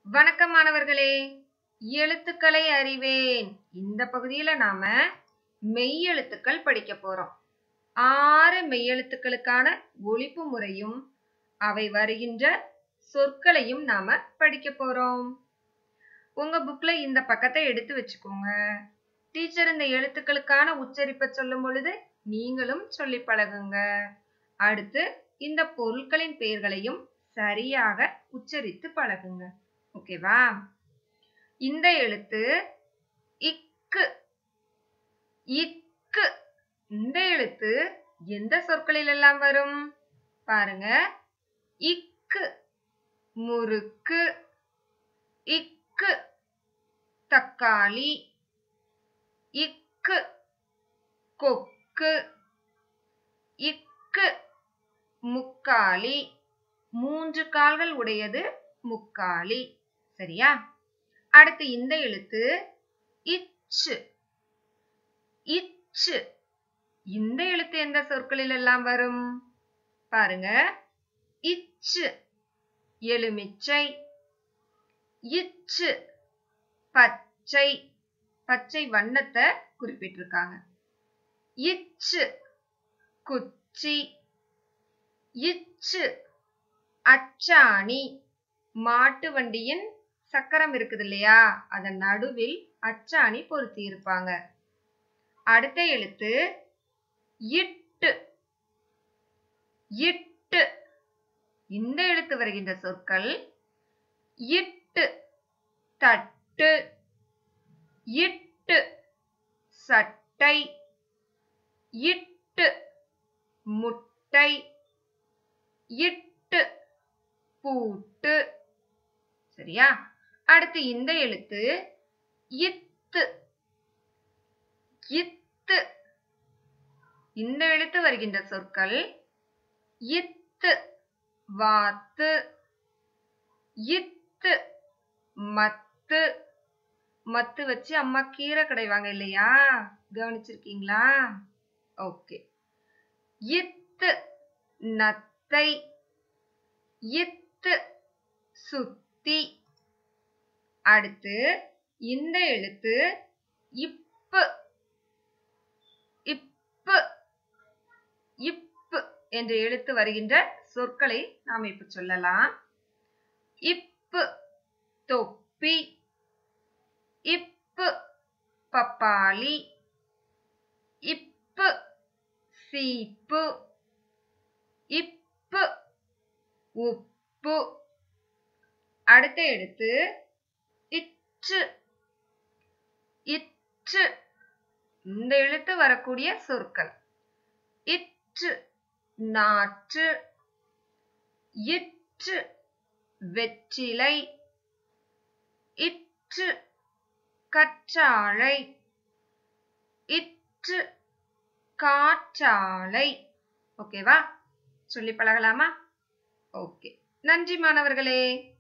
வணக்கம் மாணவர்களே எழுத்துக்களை அறிவேன் இந்த பகுதியில நாம மெய்யெழுத்துக்கள் படிக்க போறோம் ஆறு மெய்யெழுத்துக்களுக்கான ஒழிப்பு முறையும் அவை வருகின்ற சொற்களையும் நாம படிக்க போறோம் உங்க புக்ல இந்த பக்கத்தை எடுத்து வச்சுக்கோங்க டீச்சர் இந்த எழுத்துக்களுக்கான உச்சரிப்பை சொல்லும் பொழுது நீங்களும் சொல்லி பழகுங்க அடுத்து இந்த பொருட்களின் பெயர்களையும் சரியாக உச்சரித்து பழகுங்க ஓகேவா இந்த எழுத்து இக்கு இக்கு இந்த எழுத்து எந்த சொற்களில் எல்லாம் வரும் பாருங்க இக்கு முறுக்கு இக்கு தக்காளி இக்கு கொக்கு இக்கு முக்காலி மூன்று கால்கள் உடையது முக்காலி சரியா அடுத்து இந்த எழுத்து இச்சு இச்சு இந்த எழுத்து எந்த சொற்களில் எல்லாம் வரும் பாருங்க இச்சு எலுமிச்சை இச்சு பச்சை பச்சை வண்ணத்தை குறிப்பிட்டிருக்காங்க இச்சு குச்சி இச்சு அச்சாணி மாட்டு வண்டியின் சக்கரம் இருக்குது இல்லையா அதன் நடுவில் அச்சாணி பொருத்தி இருப்பாங்க அடுத்த எழுத்து இட்டு இட்டு இந்த எழுத்து வருகின்ற சொற்கள் இட்டு தட்டு இட்டு சட்டை இட்டு முட்டை இட்டு பூட்டு சரியா அடுத்து இந்த எழுத்து இத்து இத்து இந்த எழுத்து வருகின்ற சொற்கள் இத்து வாத்து இத்து மத்து மத்து வச்சு அம்மா கீரை கடைவாங்க இல்லையா கவனிச்சிருக்கீங்களா ஓகே இத்து நத்தை இத்து சுத்தி அடுத்து இந்த எழுத்து இப்பு இப்பு இப்பு என்ற எழுத்து வருகின்ற சொற்களை நாம் இப்ப சொல்லலாம் இப்பு தொப்பி இப்பு பப்பாளி இப்பு சீப்பு இப்பு உப்பு அடுத்த எழுத்து இச்சு இச்சு இந்த எழுத்து வரக்கூடிய சொற்கள் இச்சு நாற்று இச்சு வெற்றிலை இச்சு கற்றாழை இச்சு காற்றாழை ஓகேவா சொல்லி பழகலாமா ஓகே நன்றி மாணவர்களே